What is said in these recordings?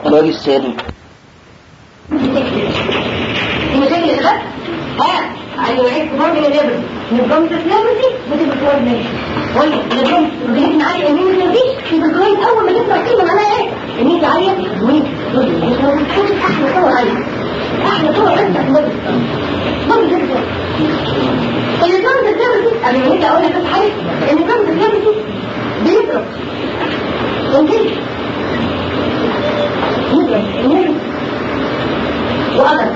الوجه الثاني المشاكل اللي بقى ها ايوه عيب كبار من الليبر نظام الفلامسي وتبقى كبار منه قول نظام الجهاز عالي امين ما فيش يبقى كويس اول ما تطلع كلمه معناها ايه امين عاليه وين احلى صور عاليه احلى صور انت في الليبر برضه كده النظام الفلامسي قبل ما نبدا اقول لك بس حاجه النظام الفلامسي بيضرب ينتهي يضرب يضرب وأبد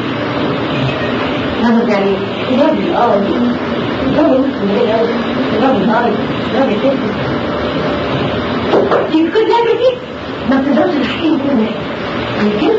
هذا يعني راجل اه راجل مسلم قوي راجل هاي راجل كده في كل لعبة دي ما بتقدرش تحكي كل يمكن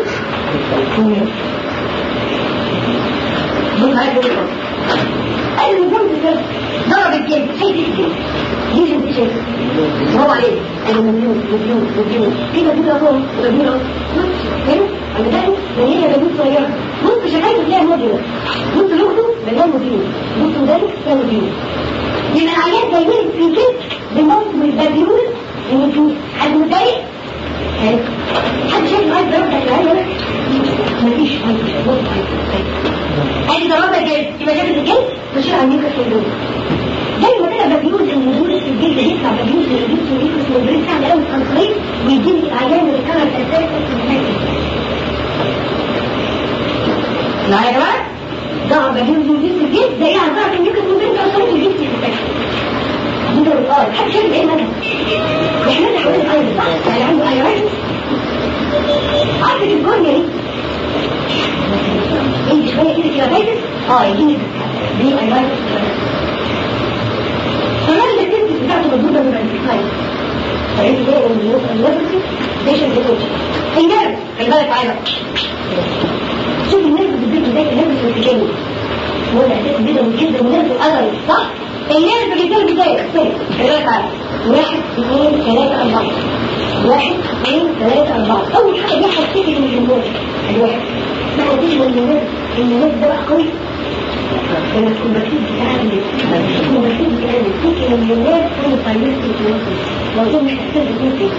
بص عايز اقول لك اي نظام كده ضرب الجيم حيث الجيم ليش انت شايف برافو عليك انا مليون مليون مليون كده كده اهو وجميل اهو فهمت انا ده من هنا جميل صغيره بص شغال تلاقي مدير بص لوحده مليان مدير بص مدرس ده مدير يبقى العيال جايين في كده بنص من البابيول ان في حد متضايق حد شايف عايز ضرب ده العيال مفيش حاجه ادي ضربه جاي يبقى جابت الجلد بشيل على الميكروس والدول زي ما كده بجيوز المدرس في الجلد يطلع بجيوز الريدوس والميكروس والدول يطلع الاول تنقيط ويديني العيان اللي كان الاساس لا يا جماعه ضرب بجيوز المدرس في الجلد زي على ضرب الميكروس والدول ده اصلا الجلد في الاساس انت بتقول حد شايف ايه منها يحملها حوالين الايرس صح يعني عنده ايرس عارف الجرنيه دي انت شوية كده كده فايتس اه يجيني دي ايلايتس كمان التنس بتاعته مضبوطة من الانتفايت فانت جاي من الليبرتي ستيشن بتوتش النرد خلي بالك معايا شوف النرد بتبقى ازاي النرد في الكيمياء هو الاساس بيضة من كده النرد الأذري صح؟ النرد بيتم ازاي؟ خلي بالك معايا واحد اثنين ثلاثة أربعة واحد اثنين ثلاثة أربعة أول حاجة دي حسيتك من النرد الواحد ما قلتش من الناس ان الناس ده بقى قوي لما تكون بكتب بتاعي تكون بكتب بتاعي تكون من الناس كانوا طيبين في الوصف موضوع مش هتكتب بكتب فيه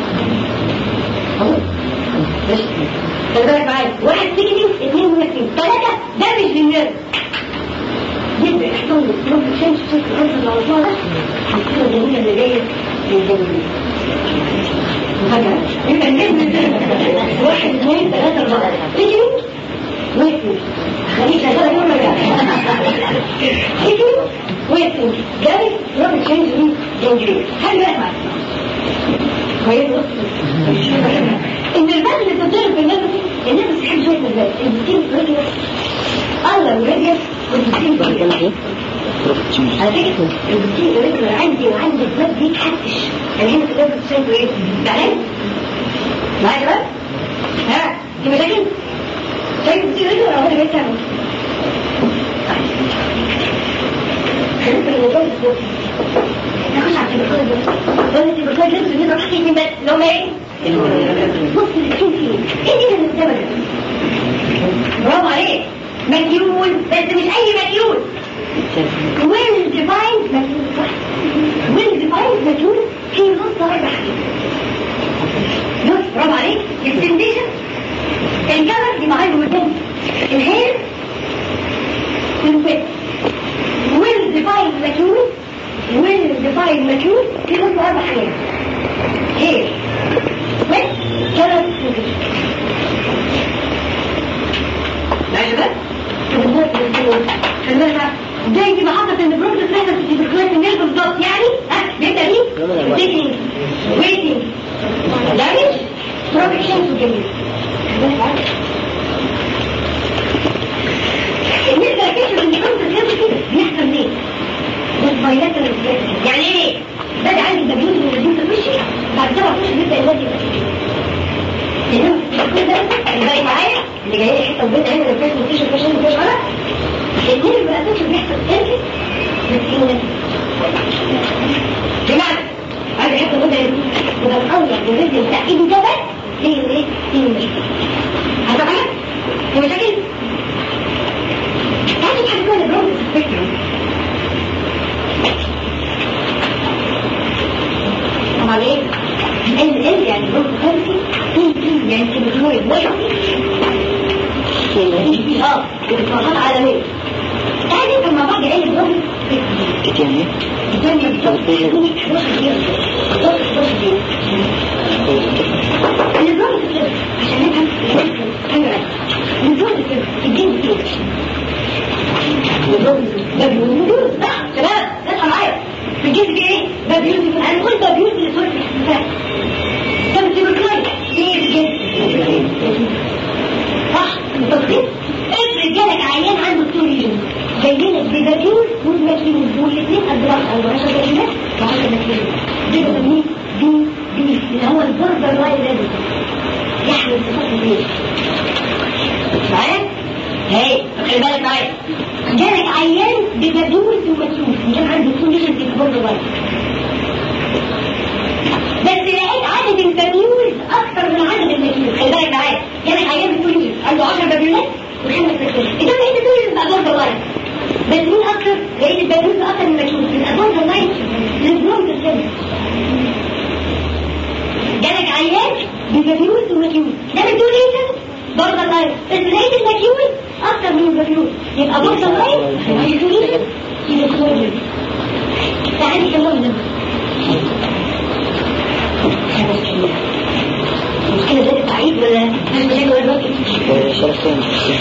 ماشي خلي بالك معايا واحد سكني اثنين منافسين ثلاثة ده مش بالناس جدا احتمل يوم الشمس شوف الأنفر الموضوع ده الصورة الجميلة اللي جاية من الجميلة مفاجأة يبقى النجم واحد اثنين ثلاثة أربعة تجري ويكتب خليك شغالة يوم رجع تجري ويكتب جاري روبرت تشينج مين جنجري هل بقى معك كويس النرفات اللي بتضرب في النفس النفس تحب شوية نرفات البسين ريديوس الله ريديوس والبسين ريديوس على فكرة البسين ريديوس عندي وعندي البلد دي تحتش يعني هنا في النفس شايفه ايه؟ زعلان؟ معايا يا شباب؟ ها؟ دي مشاكل؟ شايف البسين ريديوس ولا هو اللي بيتعمل؟ خليك الموضوع الصوت نخش على التليفون ده ولا التليفون لبس دي راح تيجي بس لو ما ايه بص السكين فيه ايه دي اللي قدامك برافو عليك مكيول بس مش اي مكيول ويل ديفايند مكيول صح ويل ديفايند مكيول في نص اربع نص برافو عليك السنديشن الجبل دي معاه المدن الهيل الويت ويل ديفايند مكيول ويل ديفايند مكيول في نص اربع حاجات هيل ويت جبل ماشي بس خلينا زي دي محطة ان بروجكت احنا في الكلاس النيل بالظبط يعني ها بيبدأ مين؟ تيكنينج ويتنج دامج بروجكشن وجميل بالنسبة لكيف ان الكونسبت بيحصل ليه؟ بالبايلاترال يعني ايه؟ بدأ عندي الدبيوز والدبيوز تخشي بعد سبع اشهر بيبدأ الواد يبقى لأنه كل ده اللي باقي معايا اللي جاي لي حته وبين عين الفاش مفيش الفاش مفيش غلط الاثنين اللي بقى تكتب بيحصل تركي بس بمعنى عايز حته وبين يبقى الاول والرجل بتاع ايده ده بس هي ايه؟ هي المشكله عارفه حاجه؟ هي مشاكل تعالي حاجه كده برونز سبيكتروم طبعا ايه؟ ال ال يعني برونز كارثي يعني اه اتصالات عالمية تعالي انت مع بعض علم الرجل كتير النظام الكتير عشان نفهم النظام الكتير الدين كتير النظام ده بيقول صح شباب اسمع معايا الجسم ايه؟ ده بيوتي انا قلت ده بيوتي لصوت الاحتفال كم سيبركلاي ليه الجسم صح متفقين افرض جالك عيان عنده ستوريجن جايين بيباتيوز والماكيوز والاثنين قد بعض او 10 كلمات و10 ماكيوز دي بنسميه دي دي اللي هو البرجر لاين ليفل يحمل صفات البيت معايا؟ هاي خلي بالك معايا جالك عيان بيباتيوز وماكيوز كان عنده ستوريجن في البرجر لاين بس لقيت عدد البابيولز اكثر من عدد الماكيوز خلي بالك معايا جالك عيان بستوريجن عنده 10 بابيولات وخمس ماكيوز اذا لقيت ستوريجن بقى برجر لاين بس مين اكتر لقيت البابيولز اكثر من الماكيوز يبقى برجر لاين للبلوم تسلم جالك عيان ببابيولز وماكيوز ده ستوريجن برجر لاين بس لقيت الماكيوز اكثر من البابيولز يبقى برجر لاين ستوريجن يبقى ستوريجن تعالي كمان المشكلة ده تعيد ولا مش مشاكل ولا باقي؟ شرفتين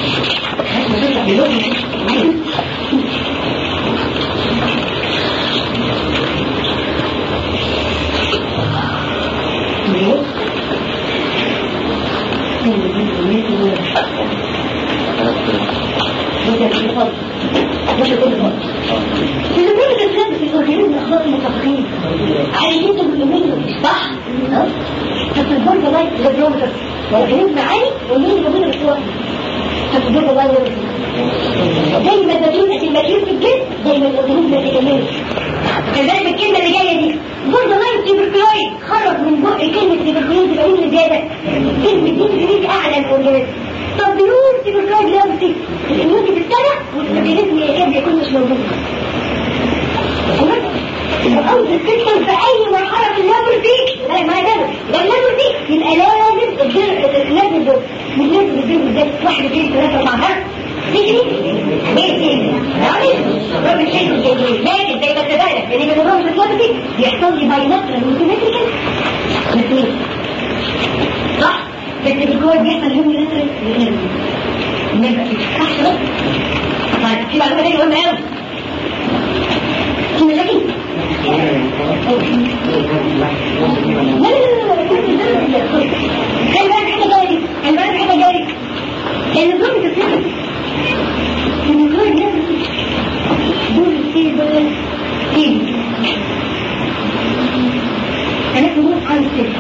عايزين تبقوا صح؟ فتنظر بلاي للبرومتر والجنوب معاني والمين اللي بسوا فتنظر بلاي زي ما تبين المكير في الجسم زي ما الجنوب ما تكملش كذلك الكلمة اللي جاية دي برضه لاين تيبركلويد خرج من بق كلمة تيبركلويد يبقى مين اللي زيادة؟ كلمة دي تريد أعلى الأورجانيزم طب بيقول تيبركلويد لا بسيط الإميونتي في السنة والأورجانيزم يكاد يكون مش موجود الأرض تكتب في أي مرحلة في الليفل دي لا ما يجب لا الليفل دي يبقى لازم الليفل ده مش لازم الدين بالذات واحد اثنين ثلاثة أربعة ها تيجي ماشي راجل شيء لكن زي ما اتفقنا ان النظام الاسلامي بيحصل لي بايلاترال وسيمتريكال مثلين صح بس بالجوه بيحصل يونيلاترال نبقى صح كده طيب في معلومه تانية مهمه قوي في مشاكل لا لا لا لا خلي بالك حاجه جاري خلي بالك حاجه جاري النظام الاسلامي النظام الاسلامي دول ستيبل ستيبل انا بقول عن ستيبل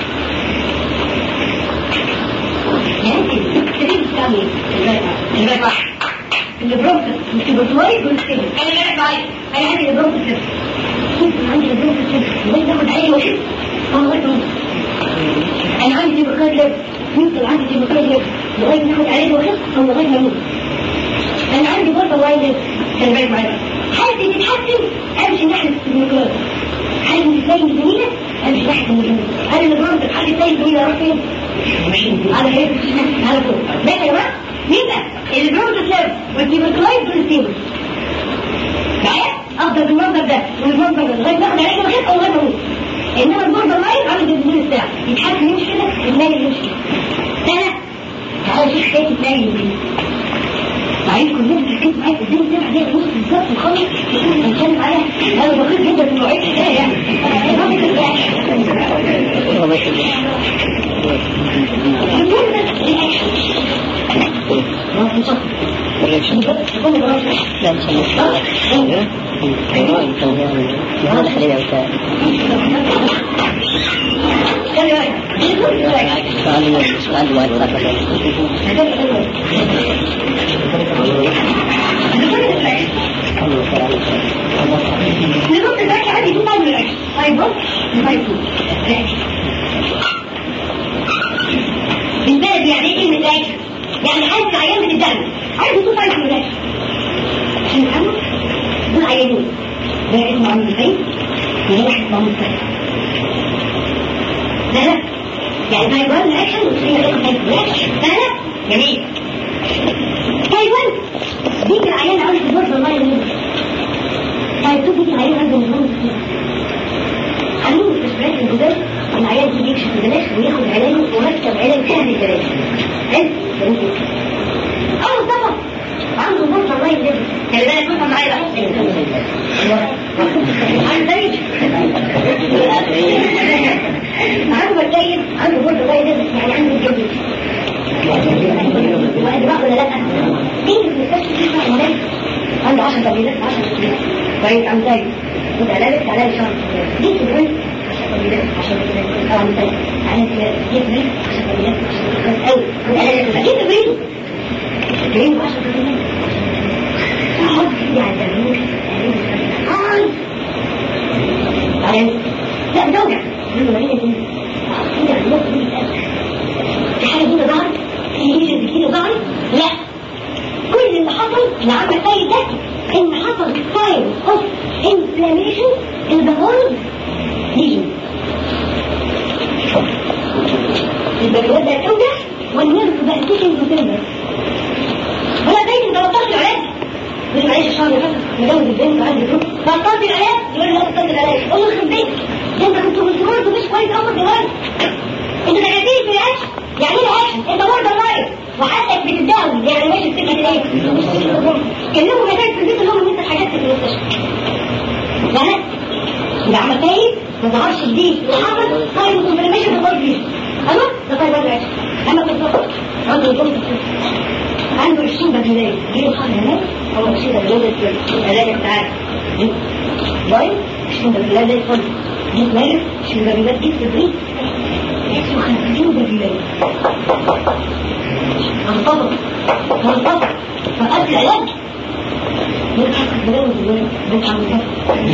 يعني ستيبل ستيبل الباقي واحد البرومتر مش البروتواري دول ستيبل انا بالك معايا انا عندي البرومتر عندي البرومتر لازم اخد عليه وحيد اه وحيد انا عندي تيبوكاد لاب يمكن عندي تيبوكاد لاب لغايه ناخد عليه وحيد او لغايه ما نموت انا عندي برضه وايد لاب خلي بالك معايا حالتي تتحسن امشي ناحيه التيبوكاد حالتي تلاقي جميله امشي ناحيه التيبوكاد انا اللي برضه حالتي تلاقي جميله اروح فين؟ على فين؟ على فوق ماشي يا جماعه يبقى البرومتر لاب والتيبوكاد دول ستيبل معايا افضل بالمنظر ده والمنظر ده لغايه ناخد عليه وحيد او لغايه ما نموت انما البوردر لاين عامل زي الزميل الساعه يتحكم يمشي كده المال يمشي كده سنه تعالى شوف حكايه المال يمشي عايز كلنا تركيز معايا في الدنيا ساعه دي نص بالظبط وخلص هنتكلم عليها انا بسيط جدا في المواعيد الحكايه يعني الرياكشن لا ان شاء الله ايوه انت هذا خلينا وسائل سؤال سؤال واحد نقول دلوقتي عندي تو تايب رياكشن تايب 1 وتايب 2 بالبلد يعني ايه كلمه رياكشن؟ يعني حاسس عيان من الدم عندي تو تايب رياكشن عشان نفهمه دول عيانين ده اسمه عمود الفين وده واحد اسمه عمود الفين لا لا يعني تايب 1 رياكشن والثاني تايب رياكشن لا لا أول طبعا عنده فرصة الله يجيب خلي بالك فرصة معايا عنده زيج عنده بكاير عنده فرصة الله يجيب يعني عنده جديد وإدراك ولا لا؟ مين في المستشفى في شهر مدرس عنده 10 تمرينات 10 تمرينات كويس عم زي وتعالى تعالى شهر دي تدرس 10 تمرينات 10 تمرينات طبعا مثلا تعالى دي تدرس 10 تمرينات 10 تمرينات قوي وتعالى دي تدرس تدريب 10 تمرينات احط ايدي على التمرين بعدين لا بتوجع من مريضة دي احط ايدي على النقطة دي في حاجة دي ظهرت في ليجن كده ظهرت لا كل اللي حصل اللي عمل سيد ده ان حصل ساين اوف انفلاميشن ان ذا هول ليجن البكتيريا بقت توجع والنيرف بقت تيجي وتنزل ولا دايما 13 علاج مش معيش الشهر اللي فات مجوز البنت وعندي فلوس بطلت العلاج يقول لي لا بطلت العلاج قول له يخرب بيتك ده انت كنت مسؤول مش كويس اول دلوقتي انت دخلتني في الاكشن يعني ايه الاكشن انت برضه لايف وحالتك بتتداوي يعني ماشي في سكه الايه كلموا مكان في البيت اللي هم انت الحاجات في المستشفى لا ده عمل تاني ما ظهرش جديد وحصل طيب وكونفرميشن في البلد خلاص ده طيب ولا اكشن اما بالظبط عنده الجمله عنده 20 بديلين جيب الحر هناك هو 20 بديلين العلاج بتاعك باين 20 بديلين زي الفل جيب مالك 20 بديلين جيب تدريب 50 بديلين انطبق انطبق فقدت العلاج نضحك بلاوي دلوقتي نضحك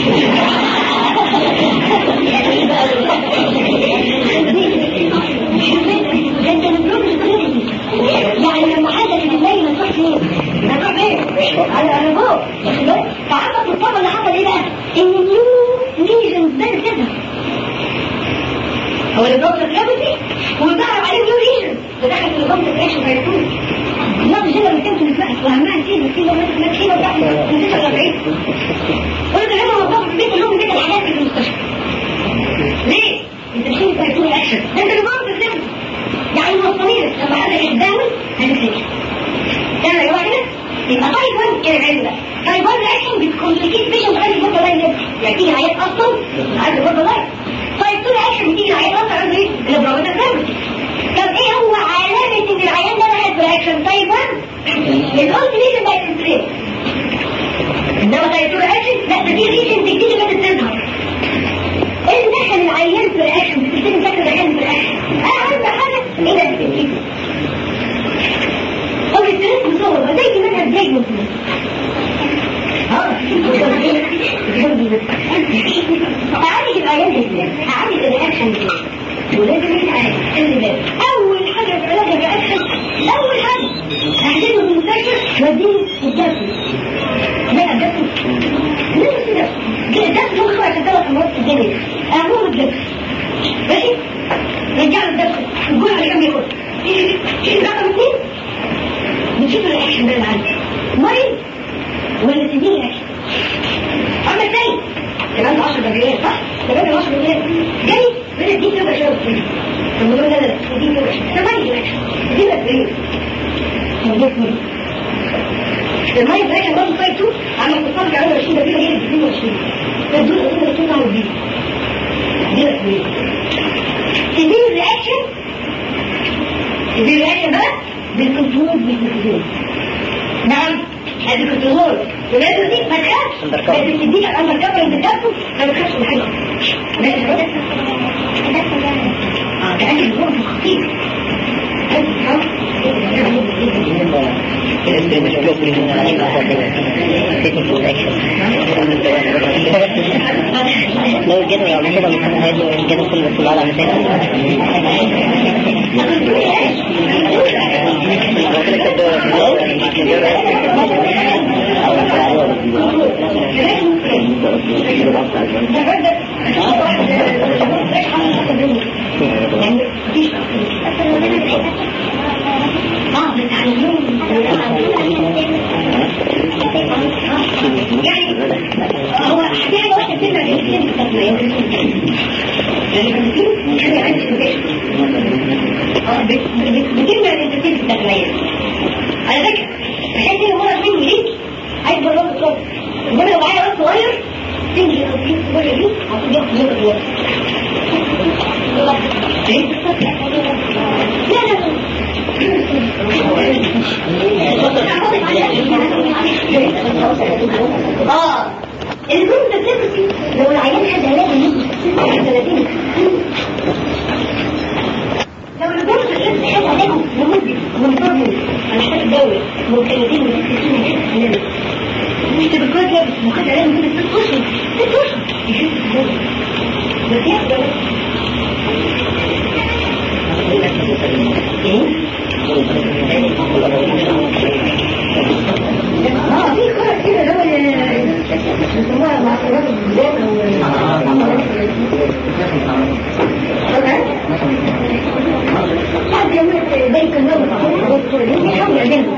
يعني لما حدث من الليل ما تروح فين؟ ما تروح فين؟ على على فوق فعندك الطبع اللي حصل ايه بقى؟ ان نيو ليجنز بدأت تظهر هو اللي بروك الجابتي وظهر عليه نيو ليجنز ودخل في الغمض الاكشن فيكون لا مش انا اللي كنت متبقى وهمها كتير بس كده ما كتير وبتاع نسيت ولا بعيد قلت لهم وظفوا في البيت كلهم كده الحاجات في المستشفى ليه؟ انت مش انت هيكون الاكشن ده انت اللي بروك الجابتي يعني المصامير لما حد يتداول هنفلك ده يا واحدة يبقى طيب 1 كده عايز بقى طيب 1 رياكشن بتكومبليكيت بيشنت عايز يبقى لاين يعني تيجي عيات اصلا عايز يبقى لاين طيب طول رياكشن بتيجي عيات اصلا عايز ايه البروميتر جرافيتي طب ايه هو علامة ان العيان ده رايح رياكشن طيب 1 القلت ليه بقت انفليت انما طيب طول رياكشن لا ده في ريشن جديد بدأت تظهر ايه اللي دخل العيان في رياكشن بتبتدي فاكر العيان في رياكشن اهم حاجه ايه ده التركيز هو التركيز مصور زي ما انا زي ما اعالج العيان ازاي اعالج الرياكشن ازاي ولازم يتعالج خلي بالك اول حاجه في علاج الرياكشن اول حاجه احجزه في المستشفى واديه الدفن لا الدفن ليه كده الدفن هو خمس ثلاث امراض في الدنيا اعملوا الدفن ماشي رجعوا الدفن الجرعه اللي كان بياخدها رقم اثنين بنشوف الرياكشن ده اللي عندي مريض ولا سيدين رياكشن عمل تاني كمان 10 دقايق صح؟ كمان 10 دقايق جاي بدأ دي تبقى شوية طويلة طب نقول لا لا لا دي تبقى شوية ثمانية رياكشن دي بقى طويلة طب دي طويلة المايك رياكشن برضه تايب 2 عمل تصرف على 20 دقيقة غير 22 فدول قلنا تطلع ودي دي بقى طويلة سيدين الرياكشن سيدين الرياكشن بقى بالكنترول بالكنترول نعم هذه كنترول ولازم دي ما تخافش لازم تديك الامر كبر اللي بتاخده ما تخافش من حاجه اه ده اكل يكون خطير لو الجدول على كده ممكن هيدوا الجدول كله بس على اه بتعلمون يعني هو في حاجه واحده تبقى في الكتاب يعني كان في حاجه عندي في البيت اه بتمنع الانترفيس التغيير اه الجروب ده بتبقى لو العيان حد علاج لمدة 36 لو الجروب ده بتبقى حد علاج لمدة منتظمة على حسب الدولة من سنتين وست سنين مش تبقى كده مخد علاج لمدة ست اشهر ست اشهر يشوف الدولة بس يقدر اه في كرة كده اللي هو بيسموها معصرات الجداد او حد يقول لك زي كلهم بيحاول يعملوا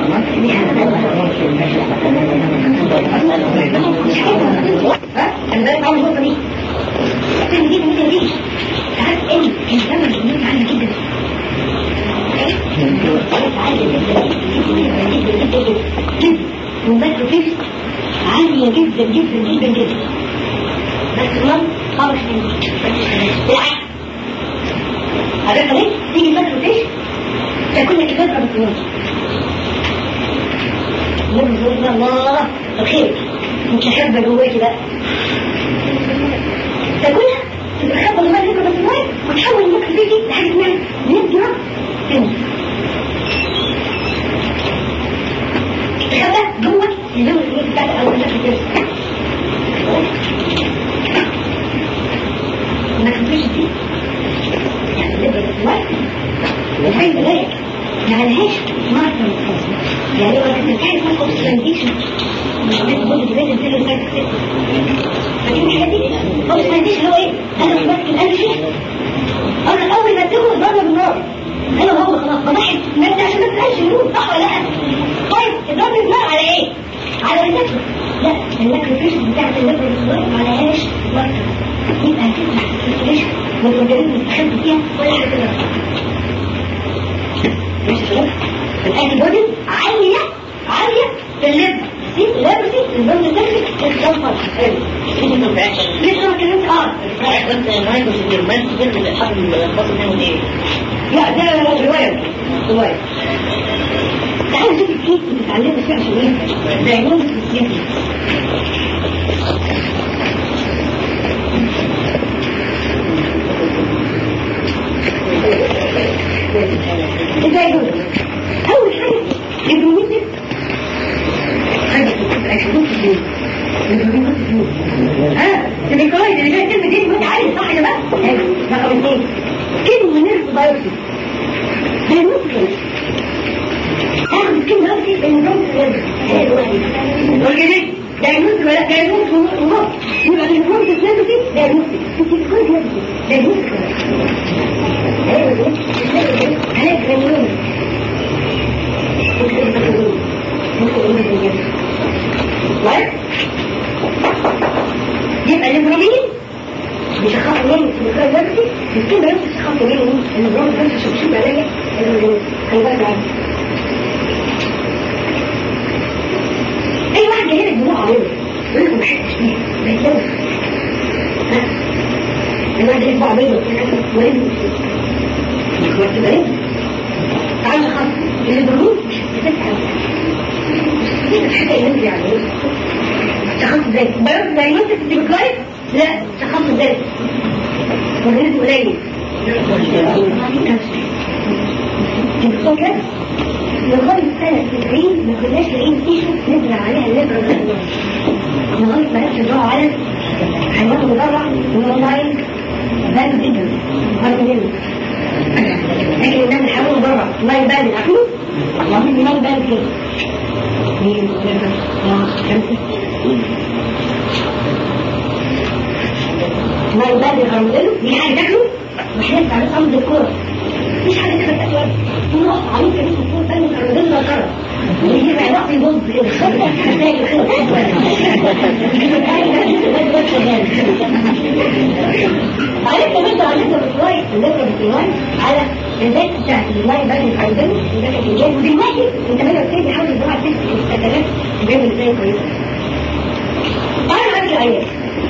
ها؟ البلد عاوز النقطة دي عشان دي ممكن دي ساعات ان الزمن بيموت عالي جدا ومثل فيه عالية جدا جدا جدا جدا بس كمان خمس سنين بالعكس عرفت ليه؟ تيجي مثل فيه تكون لك فترة بالسنين نبي الله الخير مش هحب جواكي بقى تاكلها تبقى خبر ما لك بس الماء وتحول الماء فيكي لحاجه اسمها نبره سن تخبى جوه اللون اللي بتاعت اول ما تكتب ما تكتبش دي يعني نبره الماء وهي بلاك ما عليهاش ماركه متخصصه يعني لو كنت بتعرف ماركه اوكسيديشن مش لازم لازم تعمل ماركه فدي الحاجات دي خالص ما عنديش هو ايه انا مش ماسك القلب فيه انا اول ما اديله ضرب بالنار انا هو خلاص بضحك نفسي عشان ما تسالش النور صح ولا لا طيب الضرب النار على ايه على النكر لا النكر فيش بتاعت النكر الصغير ما عليهاش ماركه يبقى هتفتح السيركيليشن والمجالين مستخبي فيها ولا حاجه كده ماشي كده الانتي بوديز عاليه عاليه في اللب دي لابسي البند الداخلي الخلفه لسه ما كلمت اه لا ده روايه روايه تعالوا نشوف الكيس اللي اتعلمت فيه عشان ايه دايمون في السياسه ازاي دول اول حاجه البروميتر حاجه تبقى شروط الدين ها الكويس اللي جاي كلمه دي مش عارف صح يا بقى رقم اثنين كلمه نيرف بايوسي هيموت هاخد الكلمه دي النظام والجديد ده يموت ولا ده يموت ونص يبقى النظام الثلاثي ده يموت انت الكويس ده يموت ايوه هناك غنيون يبقى الابراهيم بيشخصوا مين في الكلام نفسي الكلمه نفسي بيشخصوا مين مين الابراهيم ده مش شوف عليا خلي بالك معايا اي واحد جاي لك دموع عريضه يقول لك ما حدش فيها ما يتلوث ها الواحد يطبع عريضه وليه مش هو تبقى ايه تعال نخص الابراهيم مش هتفتح دي الحاجه اللي انت يعني شخص ازاي بس زي ما انت تبقى كويس لا شخص ازاي مجهود قليل تبقى لغاية سنة 90 ما كناش لاقيين تيشو نزرع عليها الليبرا لغاية ما نفس الدعاء على حيوانات مدرع ونولاين بان جدا هذا جدا لكن الناس بيحاولوا مدرع الله يبان الأكل اللهم ما يبان كده ما يبان الغرمدلو دي حاجة تاكله مش هينفع عليه أمر الكورة مش حاجة تاكل تاكل نروح عليك كده تكون تاني الغرمدلو وكرة ويجي علاقة يبض عرفت انت عرفت بالرواية الليبرا بالرواية على البيت بتاعت اللاي بان الغرمدلو وده كان الجاي ودلوقتي انت بدأت تيجي تحاول تزرع تسك السكنات وجايب ازاي كويسة تعالوا عندي العيال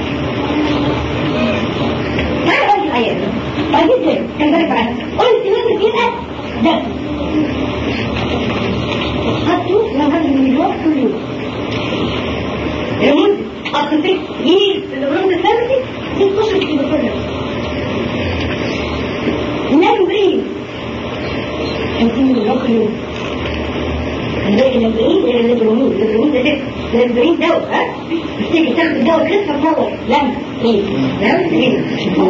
تعالوا عندي العيال طيب ازاي كان بالك معاك قلت لازم يبقى ده حطوا لو هذا المليون كل يوم 6 years in the wrong family دي بتخش في الكيموثيرابي نمبرين خمسين مليون كل يوم هنلاقي نمبرين غير النمبرين النمبرين ده ده نمبرين دواء ها تفتكر تاخد الدواء كده تنور لم ايه لم ايه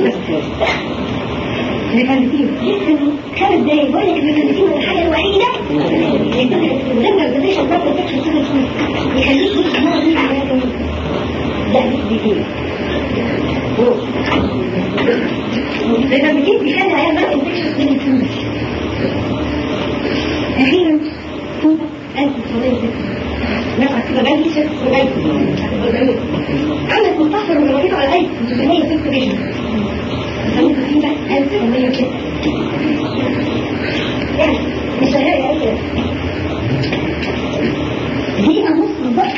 ميكانيكية خمس دقايق بقول لك الميكانيكية هو الحاجة الوحيدة اللي لما البداية الضغط تكشف سنة سنة يخليك تبص مرة دي على كمان لا دي كده لما بتجيب بيخلي عيال بقى تكشف سنة سنة أخيرا توبة ألف صلاة نفع كده بلدي شك وبلدي عندك مستحفر ومواجهة على الأيد 306 ريجن فانت في بقى ألف ومية كده يعني مش هلاقي أي دي أنص بالظبط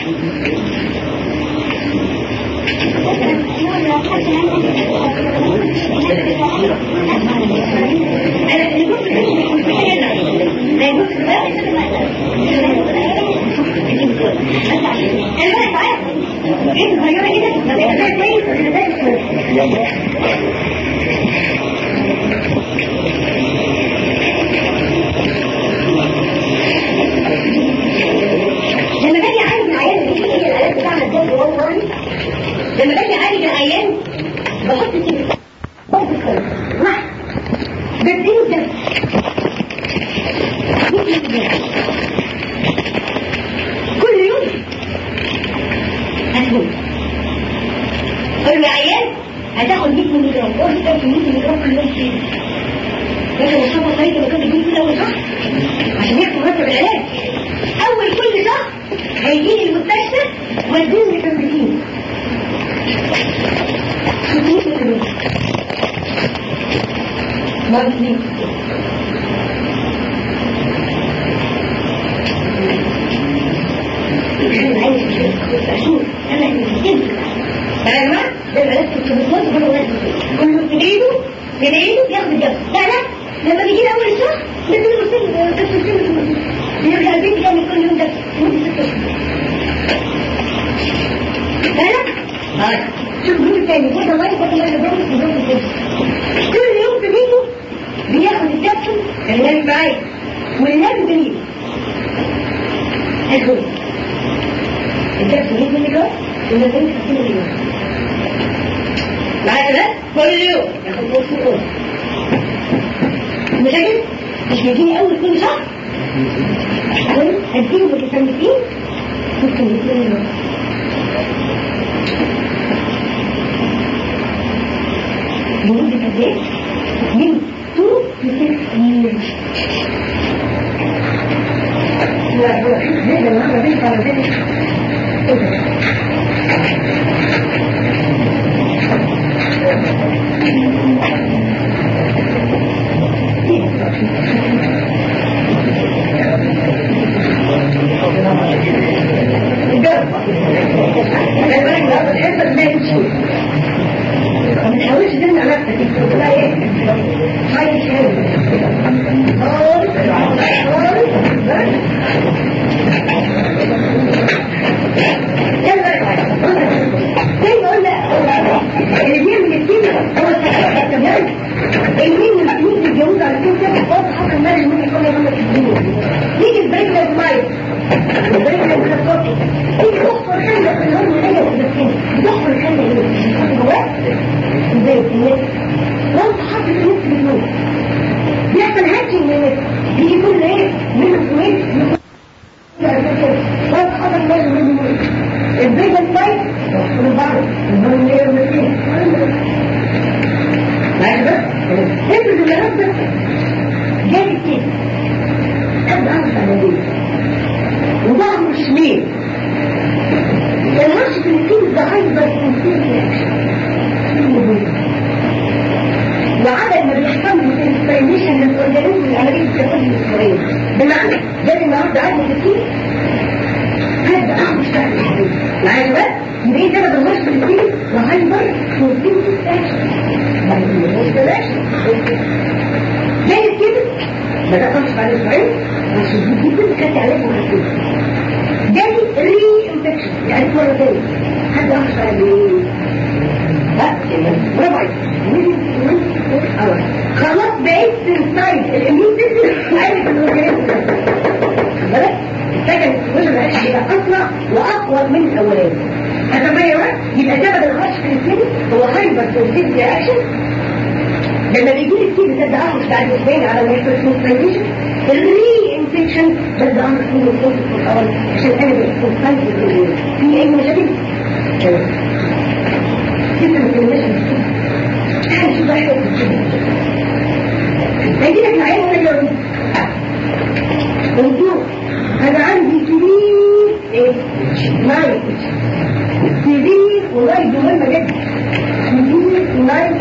أنا اللي قلت لك مش محتاجة لا يقول لك بقى انا بقى عارف ايه صغيره كده ما بقى كويس ولا ده لما باجي اعالج العيان دي هي العيان بتاعنا ده اللي هو لما باجي اعالج العيان بحط كده بحط كده واحد بديله ده كل يوم هتقول قول له عيان هتاخد 100 مللي جرام قول له 100 مللي جرام كل يوم فين لكن مصطفى سيد لما كان بيجيب كده اول شهر عشان ياخد مرتب العلاج اول كل شهر هيجي لي المستشفى واديني تمرين 600 مللي مرة اثنين انا عايز اشوف انا اللي فاهمة؟ ده العلاج في الكمبيوتر وهو العلاج كل يوم تجيبه تلاقيه بياخد الدواء لا لا لما بيجي اول شهر لازم يرسل كسرتين يرجع البيت يعمل كل يوم ده مدة ست اشهر لا لا طيب شوف جروب تاني كده الله يبقى الله يبقى كل يوم في بيته بياخد الكبسول اللي معايا والناس جميل حلو الكبسول 100 مللي جرام والناس 50 مللي جرام معايا كده كل يوم ياخد نص يوم مشاكل مش بيجيني اول كل شهر هديله بالكسامتين ممكن يكون بمدة قد ايه؟ من 2 ل 6 years لا هو هذا النهارده بيطلع على ذلك ايه ده؟ ما تحاولش تمنع نفسك انت بتقول ايه؟ عايش خالص زي ما قلنا اللي بيعمل الدين هو التمام المين المسلمين بيتجوزوا على كل كده برضه حصل مال المين يكون يعمل في الدين يجي البريك مايل البريك الخطاطي يجي يخطر حاجه في الهرم حاجه في الدكتين يخطر حاجه ايه؟ جواه ازاي الناس لو انت حاطط الناس بتموت بيحصل هاتشنج للناس بيجي كل ايه من الكويت لو انت حاطط الناس بتموت البيت الفايت من بعض من غير مسكين معاك بس افرض ان نفسك جاي كده قد عرف على دي وظهره شمال الهرش في الكيس ده هايبر وعدد ما بيحصل له انسبيريشن للاورجانيزم العمليه التفاعل الاسرائيلي بمعنى ده النهارده عدد الكيس هذا أعمل شكل معايا بقى يبقى ده انا بنغش بالكيس وهايبر بروتين زي كده بدأ أمشي بعد اسبوعين عشان دي جدا كانت عليكم الكيس جالي ري انفكشن يعني مرة تانية حد اخر قال لي لا برافو عليك خلاص بقيت سنسايد الاميون سيستم عارف الاورجانيزم بالك السكن وجه العيش يبقى اسرع واقوى من الاولاني هتبين يبقى سبب الرش في السن هو هايبر سنسيتي رياكشن لما بيجي لي كتير بتبدا اخرج بعد اسبوعين على الهايبر الري انفكشن ببدا اعمل كل الصوت في الاول عشان انا بقيت في اي مشاكل؟ سيستم الكلمات تعال شوف واحد هيجي لك العين ولا يوم ونشوف انا عندي كبير ايه نايت كبير ونايت مهمة جدا كبير ونايت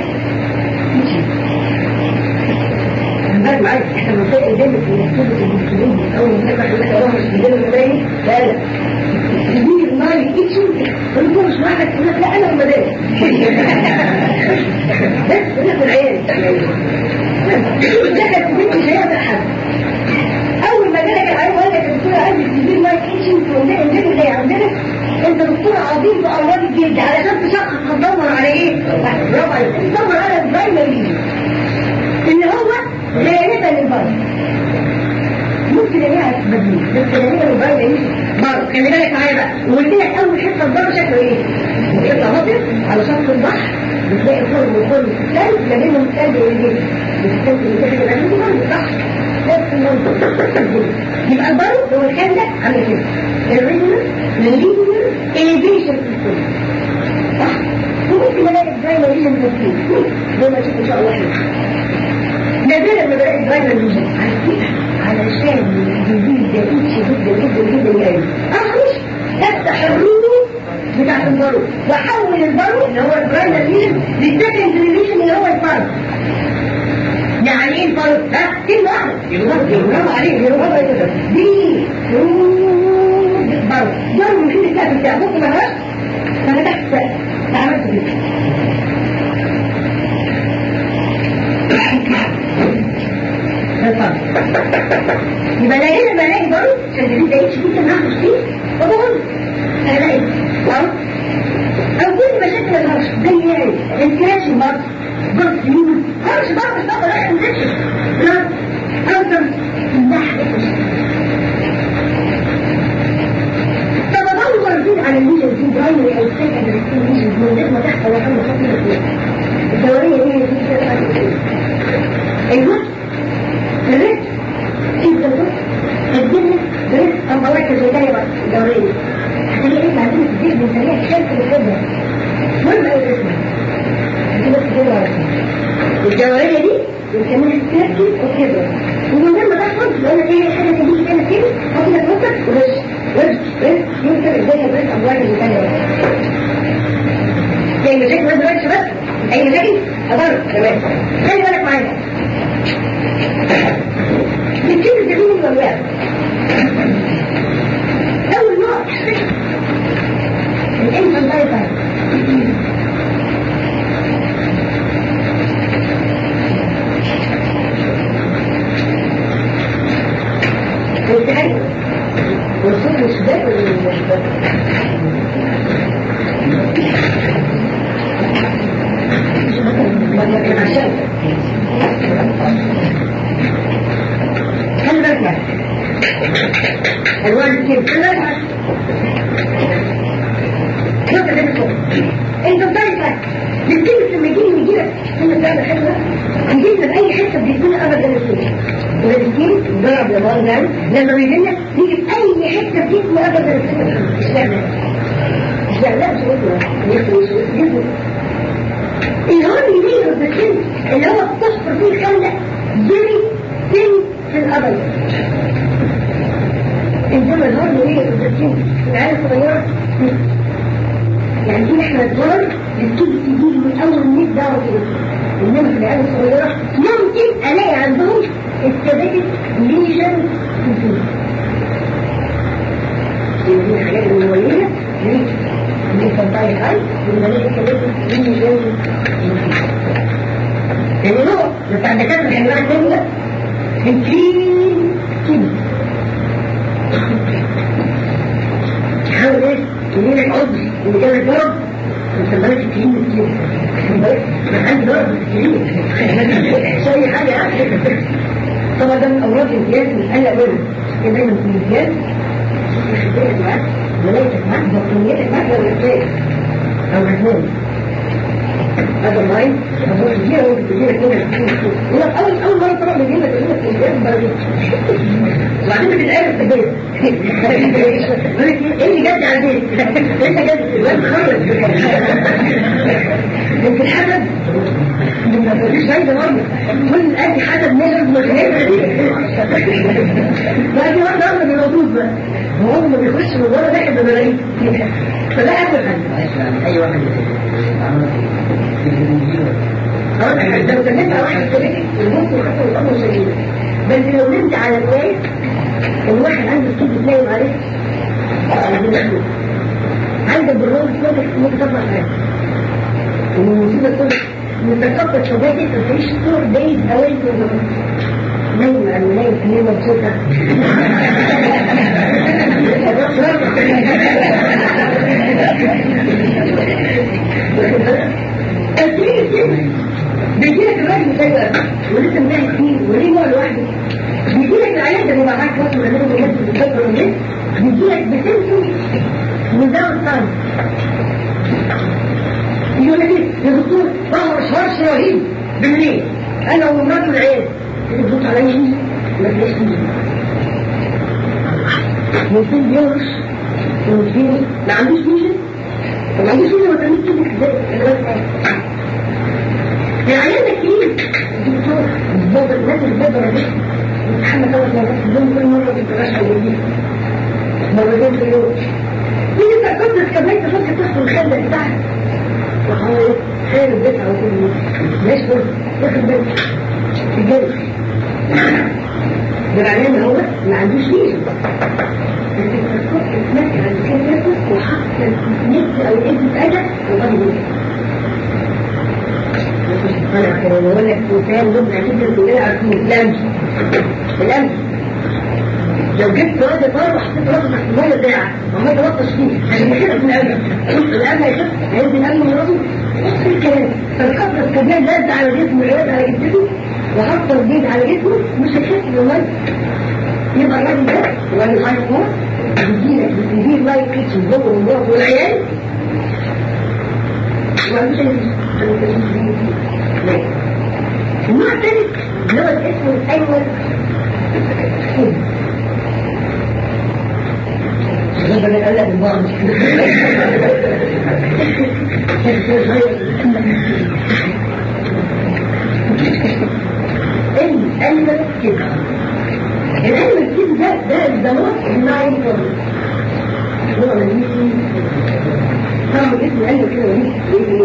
بالك معايا احنا منطقة الجنة في مكتوبة المسلمين اول ما نفتح لك اروح الجنة المباني لا لا كبير نايت اتشو قلت له مش واحد يقول لك لا انا ومدارس بس ناخد عيال دخلت بنت مش هيقدر حد اول ما جالك العيال وقال لك الدكتور عايز تجيب مايك اتشن تقول لنا زي عندنا انت دكتور عظيم في امراض الجلد علشان تشخص هتدور على ايه؟ برافو عليك تدور على البرايمري اللي هو غالبا البرد ممكن الاقيها بديل بس غالبا البرايمري برضه خلي بالك معايا بقى وقلت لك اول حته الضرب شكله ايه؟ يطلع مصر على شط البحر بتلاقي فوق وفوق الثلج ما بينهم الثلج والجلد الثلج اللي تحت الأجل برضه صح نفس المنطق يبقى البرد هو الخندق عامل كده الريجنال للليجنال اليفيشن في الكل صح وممكن الاقي الدرايما ليجن في الكل زي ما تشوف ان شاء الله حلو نادرا ما بلاقي الدرايما ليجن علشان الجديد ده ايتش جدا جدا جدا جاي اخرج افتح الروح بتاعت البارو واحول البارو اللي هو البرايمر ليجن للسكند ليجن اللي هو الفرد يعني ايه الفرد؟ ها كلمة واحدة يغرب عليه يغرب دي برضه جرب مش السقف بتاع بص ما هاش ففتحت السقف عملت كده يبقى لا هنا بلاقي برضه عشان تجيب ده يتش جدا هعمل فيه فبقول هلاقي او كل مشاكل الهرش زي يعني انكراش المرض ضغط يمين هرش ضغط الضغط لا انفكشن لا انتم النحل طب ادور فين على الميجن في برايمري او سكندري في الميجن من غير ما تحصل ولا حاجه خطيره فيها الدوريه دي دي كده الجزء الريت انت الجزء الجنة بريت اما واحد زي تاني بقى الدوريه هتلاقي ايه بعدين تزيد من سريع شمس بالخبره مهم قوي اسمها دي بس كده ولا الدوريه دي بنسميها ستيركي وكبرة ومن غير ما تحصل لو انا ايه حاجه تجيش كده كده حط لك نقطه ورش ورش ورش يمكن ازاي بريس امواج اللي ثانيه زي مشاكل ما دلوقتي بس اي مشاكل اضر كمان خلي بالك معايا بتجيب الزبين الولاء اول نوع الانسان دايفر والتهيئ والصوت والشباب والشباب خلي بالك يعني الوان كيف خلي بالك نقطة زي الصوت انت بتعرف الكلمة لما يجيني يجيلك كلمة بتاعت حلوة يجيلنا في اي حتة في جسمنا ابدا الصوت ولكن ضرب لبعض يعني لما بيجينا نيجي في اي حته في جسمه ابدا مش لا مش لا لا مش جسمه الهون يميز بالسن اللي هو بتحفر فيه الخلق جري سن في الابد انما الهون يميز بالسن العيال الصغيره يعني دي احنا الدور بتيجي تجيب من اول 100 دعوه كده انما في العيال الصغيره ممكن الاقي عندهم الثباتت ليجن كتير دي الحاجات المميزة ليه؟ دي تنطيق هاي والمالية الثباتت ليجن يعني نوع بتاع الدكاترة الحملات الثانية الكلين كده حاول ايه؟ تجيب العضو اللي جاب الضرب انت بلاش الكريم كتير بلاش عندي ضرب الكريم مش اي حاجه يعني طبعا ده من امراض الامتياز بنقلق منه كده دايما في الامتياز خدتك معاك ولايتك معاك بطانيتك معاك لو محتاج او هتنام هذا اللاين هتروح كتير ممكن تجيلك هنا يقول لك اول اول مره طبعا بيجي لك يقول لك الامتياز بلدي وبعدين بتتقابل في البيت يقول لك ايه اللي جد على البيت؟ انت جد الواد خرج يمكن حسب مفيش فايدة برضه كل أدي حسب نجم مجهزة بقى دي واحدة واحدة بالوجود بقى وهو ما بيخش من ورا داخل بملايين فده أول حاجة أي واحد خلاص احنا لو تنمت على واحد كده الممكن خطر الأمر شديدة بس لو نمت على الواحد الواحد عنده كيف تنايم عليه عنده بالروز ممكن تطلع حاجة المصيبة كلها متكبر شبابي تعيش فور دايز اواي من نايم على نايم هي مبسوطة بيجيلك الراجل مسيطر ولسه مناهي كتير وليه نوع لوحده بيجيلك العيال ده بيبقى معاك وقت ولا نوع بجد بيفكر من بيجيلك بسنسو مزاوي الصعب يقول لك ايه يا دكتور ظهر شرش رهيب بالليل انا ومراته العيال تبص عليا يمين ما تلاقيش فيه ممكن بيورش وممكن ما عندوش ميشن ما عندوش ميشن ما تعملش كده ازاي العيال ده كتير دكتور بابا الناس اللي بابا دي بتتحمل ثلاث مرات في اليوم كل مره بتتغشى ويجي مرتين في اليوم دي انت كنت كملت فكره تدخل الخلة بتاعك وهو ايه خير البيت على طول ليش برضه ياخد بالك الجري ده معناه ان هو ما عندوش ليش بس التركوز اتمسك على المكان ده وحط النت او الاسم ادى وغادي بيه انا كان بقول لك مثال مبدع جدا كلنا عارفين الامس الامس لو جبت واد طار وحطيت راسه تحت الميه ساعه وما تلطش فيه عشان يخرج من القلب القلب هيخف هينزل القلب من راسه نفس الكلام فالقطر الكبير لازق على جسمه العياد على جسمه وحط الجيد على جسمه مش هيخف من الميه يبقى الراجل ده ولا الحاجه هو بيجيلك بتدير لايك كيتشن جوه من جوه والعيال ومش النوع الثالث اللي هو الاسم الاول ربنا يقلق البعض الألمة كده الألمة كده ده ده الدواء النوعي فضل هو من يجي طبعا اسم ألمة كده وليه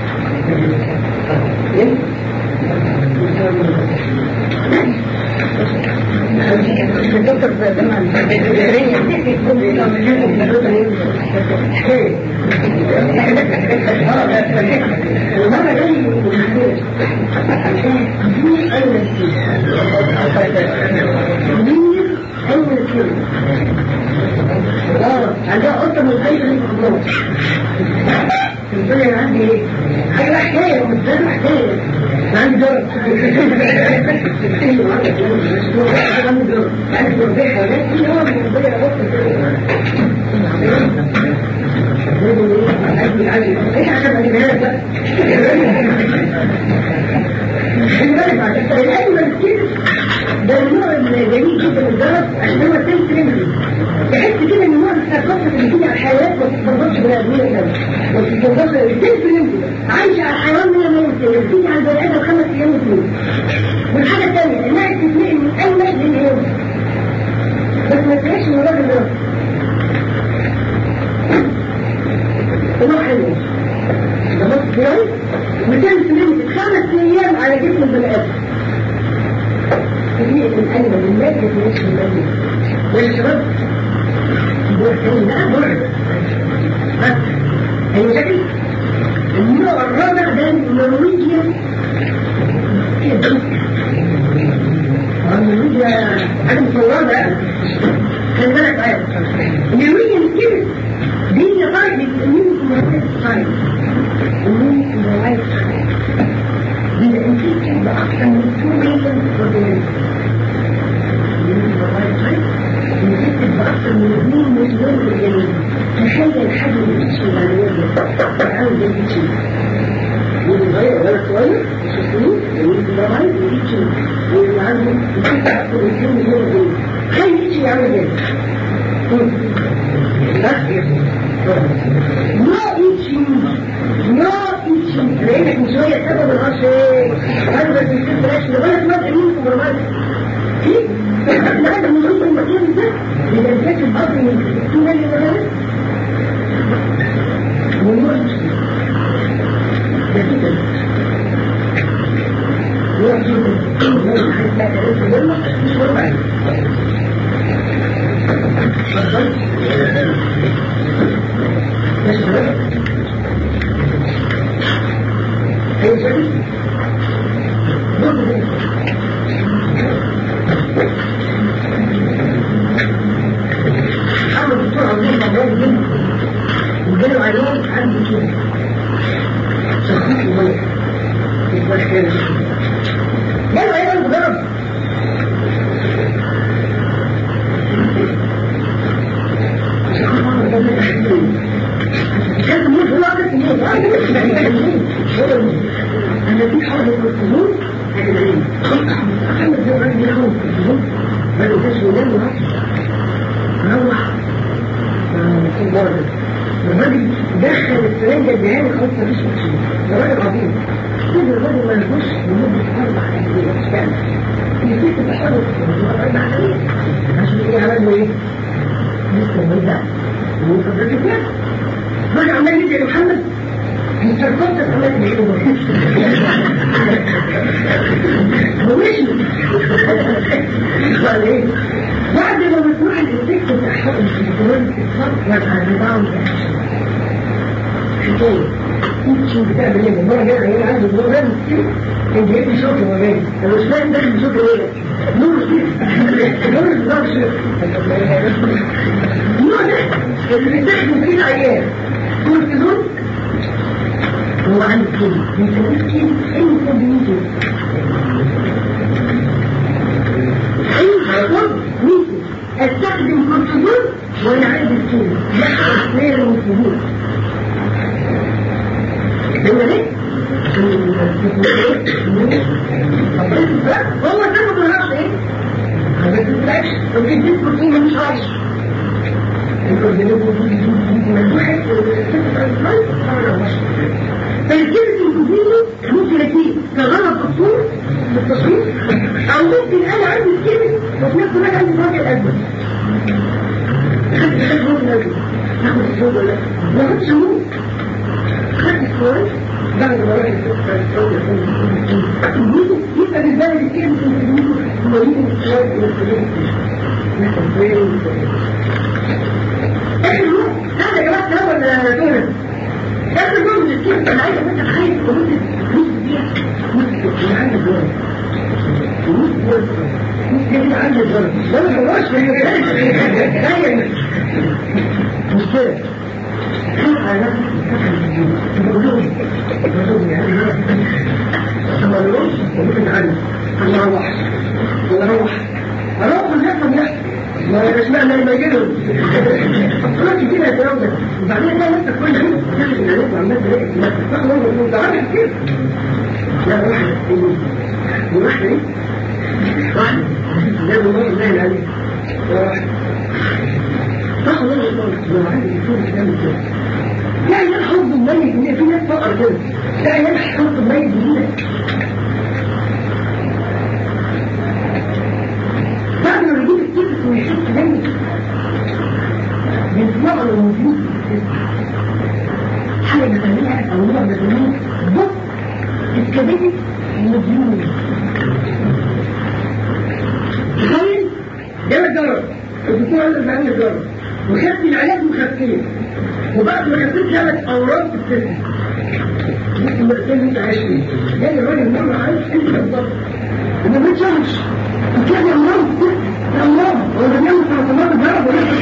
ايه ايه الدكتور زمان المرة عندها قطة من الخير اللي في الدنيا انا عندي ايه؟ حاجة حكاية ومش حكاية عندي دور عندي دور عندي دور بيحة لكن هو من الضيع ايش عشان اجيبها لك بقى؟ خلي بالك بعد الاجمل كده ده النوع الجميل جدا من الجرس عشان هو سيل فريندلي تحس كده ان نوع الثقافه اللي بتيجي على الحيوانات ما بتتفضلش بني ادمين كده ما بتتفضلش السيل فريندلي عايش على الحيوان 100 100 بتيجي على البني ادم خمس ايام واثنين والحاجه الثانيه انها تتنقل من اي مجد لليوم بس ما تلاقيش من الراجل ده نوع حلو ده بص كويس وكان سلمت خمس ايام على جسم البني ادم كمية الألم من مادة في نفس المادة والشباب مرحبين لا مرحب أي شكل النوع الرابع ده النرويجيا النرويجيا حاجة مصورة خلي بالك معايا النرويجيا كده دي طيب بيسميه مرتب طيب ايه No itching No itching لانك من شوية سبب العرش ايه هذا بس مش بلاش لغاية ما تأمين في برمجة في لغاية من نص المكان ده إذا كانت الأرض من ستين اللي بغير ونوع ده كده نوع كده مش مربع محمد الدكتور عبد الله جدا وجاله عيان عنده كده شخصية المية يبقى كده جاله عيان مجرد كان مش ولا كده انا في حاجه الكورتيزون هتدعيني محمد ده راجل بياخد الكورتيزون ما لقيتش ينام روح في برد الراجل دخل السرنجة الدهاني خلاص مفيش اكسجين ده راجل عظيم كده الراجل ما يخش لمدة أربع أيام مش كامل يصير تتحرك أربع أيام عشان إيه عمل له إيه؟ لسه مرجع وفضلت كده راجل عمال يدعي محمد السرقات عمال يدعي هو مشي قال ايه بعد ما بتروح الانتكت بتاع حق الكنترول تتفرج على الريباوند حكاية شو بتعمل ايه المرة جاية هنا عنده نور ده كان جايب لي شوكة ما بين انا مش فاهم داخل شوكة ايه نور نور نور شوكة النوع ده اللي بيستخدم فيه العيان كورتيزون هو عنده كده بيسموه كده انت بيجي ايوه ميسي استخدم كورتيزون وانا عندي الكيمو يحصل غير مفهوم لما ليه؟ هو سبب الرأس ايه؟ ما تتبعش لو كنت بروتين مش عايش فالكلمة الكوفيني ممكن اكيد كغلط اصول بالتصوير او ممكن انا عندي الكلمة وفي نفس الوقت عندي فرق الازمة خدت خدت ممكن ازمة ناخد الصوت ولا ما خدتش ممكن خدت الصوت بعد ما راح يبقى بالنسبة لي الكلمة هو يجي الصوت هذا يا جماعة كلام ولا كلمة ده النوم من الكلمة أنا عايز أبقى تخيل ومدة نص دقيقة ممكن عندي الجواب ونص دقيقة ممكن عندي الجواب ده ما خلاص ما هي مشكلة خلق على نفسك تقول لهم تقول يعني ما نروحش وممكن نعلم أنا أروح ولا أروح أروح من يحصل يحصل ما اسمعنا لما يجيلهم خلاص كده يا كلام ده وبعدين تلاقي نفسك كل يوم تاخد العلاج وعمال تلاقي نفسك تاخد مرة ده عارف كده لا واحدة واحدة ايه؟ واحدة لا والله الله عليك واحدة تاخد مرة لو عندي دكتور كلام كده لا عيال حب الميت في ناس فقر كده لا عيال حب الميت جديدة بعد ما يجيب الطفل ويشوف ميت بيطلع له موجود حاجة بسميها أو نوع بسميه ضغط اسكابيتك مديون تخيل ده الضرر الدكتور قال لي عندي ضرر وخدت العلاج وخدتين وبعد ما خدت ثلاث أورام في السن ممكن مرتين انت عايش فيه جاي الراجل مرة عايش انت بالضبط وما بتشوفش وكان يا مرام يا مرام هو ده بيعمل سرطانات الجرب ولا